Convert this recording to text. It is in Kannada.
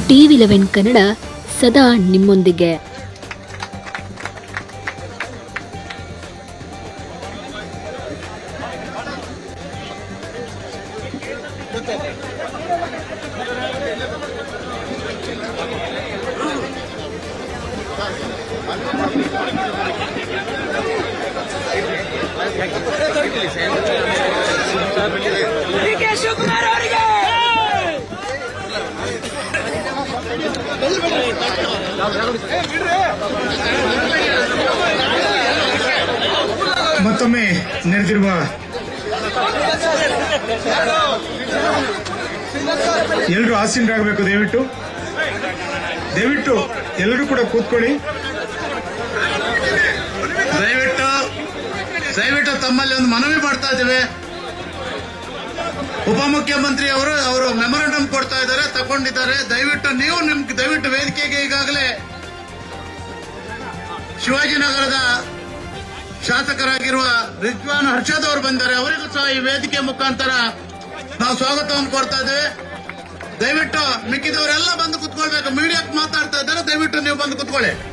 ಟಿವಿ ಲೆವೆನ್ ಕನ್ನಡ ಸದಾ ನಿಮ್ಮೊಂದಿಗೆ ಡಿ ಕೆ ಶಿವಕುಮಾರ್ ಅವರಿಗೆ ಮತ್ತೊಮ್ಮೆ ನೆರೆದಿರುವ ಎಲ್ಲರೂ ಆಸೀನರಾಗಬೇಕು ದಯವಿಟ್ಟು ದಯವಿಟ್ಟು ಎಲ್ಲರೂ ಕೂಡ ಕೂತ್ಕೊಳ್ಳಿ ದಯವಿಟ್ಟು ದಯವಿಟ್ಟು ತಮ್ಮಲ್ಲಿ ಒಂದು ಮನವಿ ಮಾಡ್ತಾ ಇದ್ದೇವೆ ಉಪಮುಖ್ಯಮಂತ್ರಿ ಅವರು ಅವರು ಮೆಮೊರಂಡಮ್ ಕೊಡ್ತಾ ಇದ್ದಾರೆ ತಗೊಂಡಿದ್ದಾರೆ ದಯವಿಟ್ಟು ನೀವು ನಿಮ್ ದಯವಿಟ್ಟು ವೇದಿಕೆಗೆ ಈಗಾಗಲೇ ಶಿವಾಜಿನಗರದ ಶಾಸಕರಾಗಿರುವ ರಿಜ್ವಾನ್ ಹರ್ಷದ್ ಅವರು ಬಂದ್ದಾರೆ ಅವರಿಗೂ ಸಹ ಈ ವೇದಿಕೆ ಮುಖಾಂತರ ನಾವು ಸ್ವಾಗತವನ್ನು ಕೊಡ್ತಾ ಇದ್ದೇವೆ ದಯವಿಟ್ಟು ಮಿಕ್ಕಿದವರೆಲ್ಲ ಬಂದು ಕುತ್ಕೊಳ್ಬೇಕು ಮೀಡಿಯಾಕ್ಕೆ ಮಾತಾಡ್ತಾ ಇದ್ದಾರೆ ದಯವಿಟ್ಟು ನೀವು ಬಂದು ಕುತ್ಕೊಳ್ಳಿ